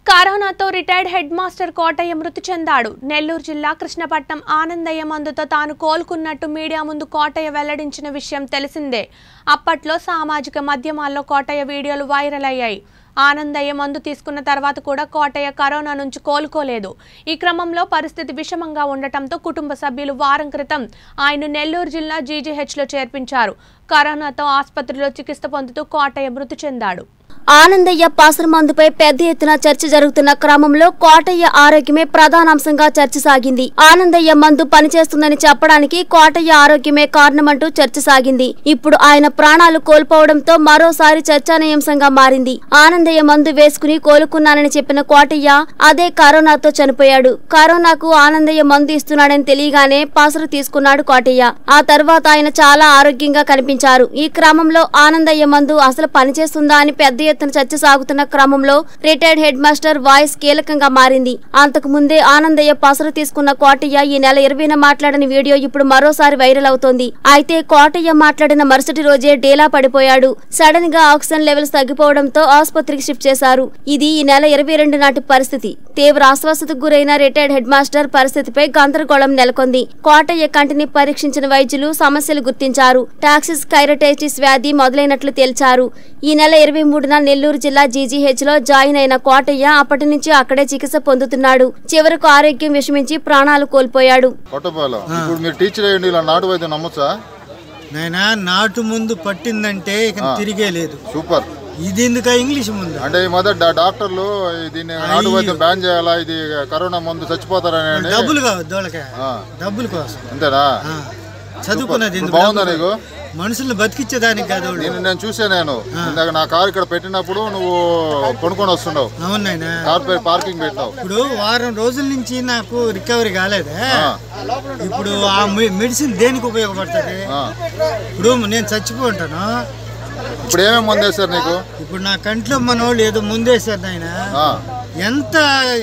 కరోనాతో retired head master Kotaiah మృతి చెందాడు నెల్లూరు జిల్లా కృష్ణపట్నం ఆనందయ్య మందుతో తాను కోలుకున్నట్టు మీడియా ముందు కోటయ్య వెల్లడించిన విషయం తెలిసిందే అప్పట్లో సామాజిక మాధ్యమాల్లో కోటయ్య వీడియోలు వైరల్ అయ్యాయి ఆనందయ్య మందు తీసుకున్న తర్వాత కూడా కోటయ్య కరోనా నుంచి కోలుకోలేదు ఈ క్రమంలో పరిస్థితి విషమంగా ఉండటంతో కుటుంబ సభ్యులు వారం క్రితం ఆయన నెల్లూరు జిల్లా జీజీహెచ్లో చేర్పించారు కరోనాతో ఆసుపత్రిలో చికిత్స పొందుతూ కోటయ్య మృతి చెందాడు ఆనందయ్య పాసరమందుపై పెద్ద ఎత్తున చర్చ జరుగుతున్న క్రమంలో కోటయ్య ఆరోగ్యమే ప్రధానాంశంగా చర్చ సాగింది ఆనందయ్య మందు పనిచేస్తుందని చెప్పడానికి కోటయ్య ఆరోగ్యమే కారణమంటూ చర్చ సాగింది ఇప్పుడు ఆయన ప్రాణాలు కోల్పోవడంతో మరోసారి చర్చానీయాంశంగా మారింది ఆనందయ్య మందు వేసుకుని కోలుకున్నానని చెప్పిన కోటయ్య అదే కరోనాతో చనిపోయాడు కరోనాకు ఆనందయ్య మందు ఇస్తున్నాడని తెలియగానే పాసరు తీసుకున్నాడు కోటయ్య ఆ తర్వాత ఆయన చాలా ఆరోగ్యంగా కనిపించారు ఈ క్రమంలో ఆనందయ్య మందు అసలు పనిచేస్తుందా అని పెద్ద ఎత్తున చర్చ సాగుతున్న క్రమంలో రిటైర్డ్ హెడ్ మాస్టర్ వాయిస్ కీలకంగా మారింది అంతకు ముందే ఆనందయ్య పసరు తీసుకున్న కోటయ్య ఈ నెల ఇరవైన మాట్లాడిన వీడియో ఇప్పుడు మరోసారి వైరల్ అవుతోంది అయితే కోటయ్య మాట్లాడిన మరుసటి రోజే డేలా పడిపోయాడు సడన్ గా ఆక్సిజన్ లెవెల్స్ తగ్గిపోవడంతో ఆసుపత్రికి షిఫ్ట్ చేశారు ఇది ఈ నెల ఇరవై రెండు నాటి పరిస్థితి తీవ్ర అస్వస్థతకు గురైన రిటైర్డ్ హెడ్ మాస్టర్ పరిస్థితిపై గందరగోళం నెలకొంది కోటయ్య కంటిని పరీక్షించిన వైద్యులు సమస్యలు గుర్తించారు టాక్సిస్ కైరటైటిస్ వ్యాధి మొదలైనట్లు తేల్చారు ఈ నెల ఇరవై మూడున నెల్లూరు జిల్లా జీజీహెచ్ లో జాయిన్ అయిన కోటయ్య అప్పటి నుంచి అక్కడే చికిత్స పొందుతున్నాడు చివరకు ఆరోగ్యం విషమించి ప్రాణాలు కోల్పోయాడు కొట్టపాలెం ఇప్పుడు మీరు టీచర్ అయ్యండి ఇలా నాటు వైద్యం నమ్మొచ్చా నాయనా నాటు ముందు పట్టిందంటే ఇక తిరిగే లేదు సూపర్ ఇది ఎందుక ఇంగ్లీష్ ముందు అంటే ఈ మొదట డా- డాక్టర్లు దీన్ని నాటు వైద్యం బ్యాన్ చేయాలా ఇది కరోనా ముందు చచ్చిపోతారని అని. డబ్బులు కావద్దు వాళ్ళకి ఆ, డబ్బుల కోసం అంతేనా ఆ, చదువుకున్నది ఎందుకు? బాగుందా నీకు మనుషుల్ని బతికించేదానికి కాదు వాళ్ళు. నేను నేను చూసా నేను ఇందాక నా కారు ఇక్కడ పెట్టినప్పుడు నువ్వు కొనుక్కొని వస్తున్నావు అవును నాయనా కార్ పై పార్కింగ్ పెట్టినావు ఇప్పుడు వారం రోజుల నుంచి నాకు రికవరీ కాలేదే ఆ, ఇప్పుడు ఆ మె- మెడిసిన్ దేనికి ఉపయోగపడుతుంది ఆ. ఇప్పుడు నేను చచ్చిపోంటాను ఇప్పుడు ఏమేమి మందు వేశారు నీకు ఇప్పుడు నా కంట్లో మనోళ్ళు ఏదో ముందేశారు నాయన ఆ, ఎంత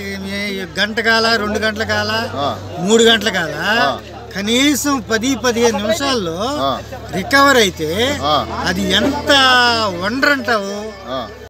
ఏ- గంట కాల రెండు గంటల కాల ఆ. మూడు గంటల కాల కనీసం పది పదిహేను నిమిషాల్లో ఆ. రికవర్ అయితే ఆ. అది ఎంత వండర్ అంటావు ఆ.